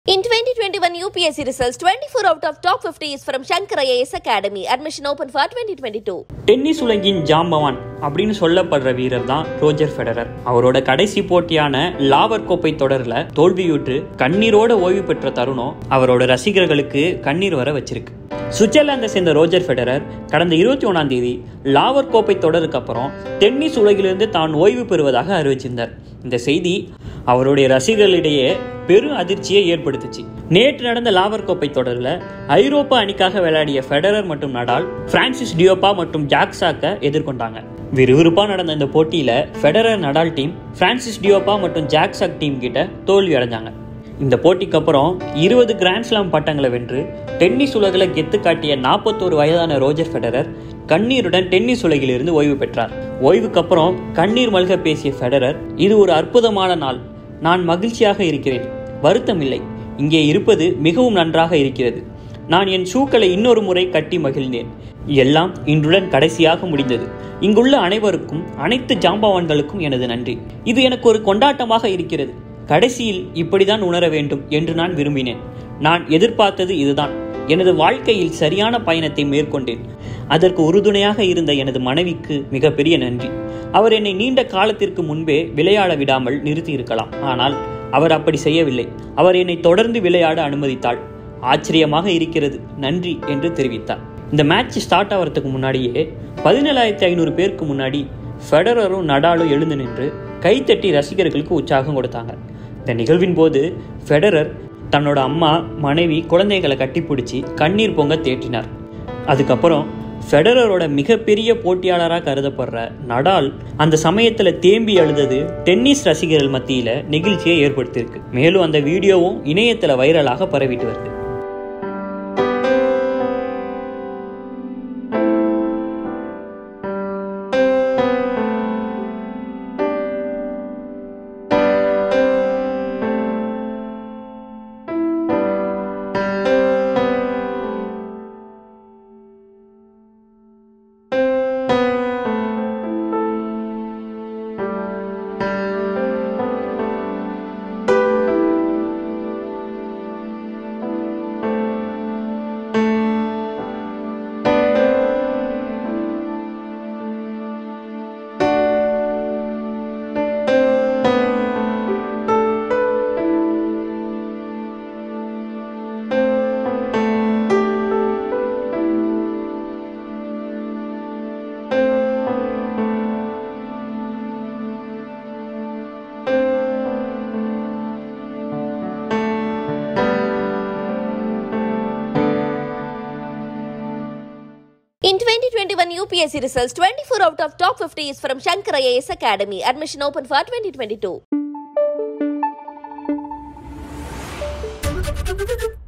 In 2021 UPSC results, 24 out of top 50 is from Shankar IAS Academy. Admission open for 2022. Tennis உலகின் ஜாம்பவான் அப்படின்னு சொல்லப்படுற வீரர் தான் ரோஜர் ஃபெடரர் அவரோட கடைசி போட்டியான லாவர் கோப்பை தொடரில் தோல்வியுற்று கண்ணீரோட ஓய்வு பெற்ற தருணம் அவரோட ரசிகர்களுக்கு கண்ணீர் வர வச்சிருக்கு சுவிட்சர்லாந்தை சேர்ந்த ரோஜர் ஃபெடரர் கடந்த இருபத்தி ஒன்றாம் தேதி லாவர் கோப்பை தொடருக்கு அப்புறம் டென்னிஸ் உலகிலிருந்து தான் ஓய்வு பெறுவதாக அறிவிச்சிருந்தார் இந்த செய்தி அவருடைய ரசிகர்களிடையே பெரும் அதிர்ச்சியை ஏற்படுத்துச்சு நேற்று நடந்த லாவர் கோப்பை தொடரில் ஐரோப்பா அணிக்காக விளையாடிய ஃபெடரர் மற்றும் நடால் பிரான்சிஸ் டியோப்பா மற்றும் ஜாக்ஸாக்க எதிர்கொண்டாங்க விறுவிறுப்பாக நடந்த இந்த போட்டியில் Federer Nadal team Frances Tiafoe மற்றும் ஜாக்ஸாக் டீம் கிட்ட தோல்வி அடைஞ்சாங்க இந்த போட்டிக்கு அப்புறம் இருபது கிராண்ட்ஸ்லாம் பட்டங்களை வென்று டென்னிஸ் உலகில் கெத்து காட்டிய நாற்பத்தோரு வயதான ரோஜர் ஃபெடரர் கண்ணீருடன் டென்னிஸ் உலகிலிருந்து ஓய்வு பெற்றார் ஓய்வுக்கு அப்புறம் கண்ணீர் மல்க பேசிய ஃபெடரர் இது ஒரு அற்புதமான நாள் நான் மகிழ்ச்சியாக இருக்கிறேன் வருத்தம் இல்லை இங்கே இருப்பது மிகவும் நன்றாக இருக்கிறது நான் என் ஷூக்களை இன்னொரு முறை கட்டி மகிழ்ந்தேன் எல்லாம் இன்றுடன் கடைசியாக முடிந்தது இங்குள்ள அனைவருக்கும் அனைத்து ஜாம்பவான்களுக்கும் எனது நன்றி இது எனக்கு ஒரு கொண்டாட்டமாக இருக்கிறது கடைசியில் இப்படிதான் உணர வேண்டும் என்று நான் விரும்பினேன் நான் எதிர்பார்த்தது இதுதான் எனது வாழ்க்கையில் சரியான பயணத்தை மேற்கொண்டேன் அதற்கு உறுதுணையாக இருந்த எனது மனைவிக்கு மிகப்பெரிய நன்றி அவர் என்னை நீண்ட காலத்திற்கு முன்பே விளையாட விடாமல் நிறுத்தி இருக்கலாம் ஆனால் அவர் அப்படி செய்யவில்லை அவர் என்னை தொடர்ந்து விளையாட அனுமதித்தாள் ஆச்சரியமாக இருக்கிறது நன்றி என்று தெரிவித்தார் இந்த மேட்ச் ஸ்டார்ட் ஆகிறதுக்கு முன்னாடியே பதினேழாயிரத்தி ஐநூறு பேருக்கு முன்னாடி ஃபெடரரும் நடாலும் எழுந்து நின்று கைத்தட்டி ரசிகர்களுக்கு உற்சாகம் கொடுத்தாங்க இந்த நிகழ்வின் போது ஃபெடரர் தன்னோட அம்மா மனைவி குழந்தைகளை கட்டிப்பிடிச்சி கண்ணீர் பொங்க தேற்றினார் அதுக்கப்புறம் ஃபெடரரோட மிகப்பெரிய போட்டியாளராக கருதப்படுற நடால் அந்த சமயத்தில் தேம்பி அழுதது டென்னிஸ் ரசிகர்கள் மத்தியில் நெகிழ்ச்சியை ஏற்படுத்தியிருக்கு மேலும் அந்த வீடியோவும் இணையத்தில் வைரலாக பரவிட்டு வருது In 2021 UPSC results, 24 out of top 50 is from Shankar IAS Academy. Admission open for 2022.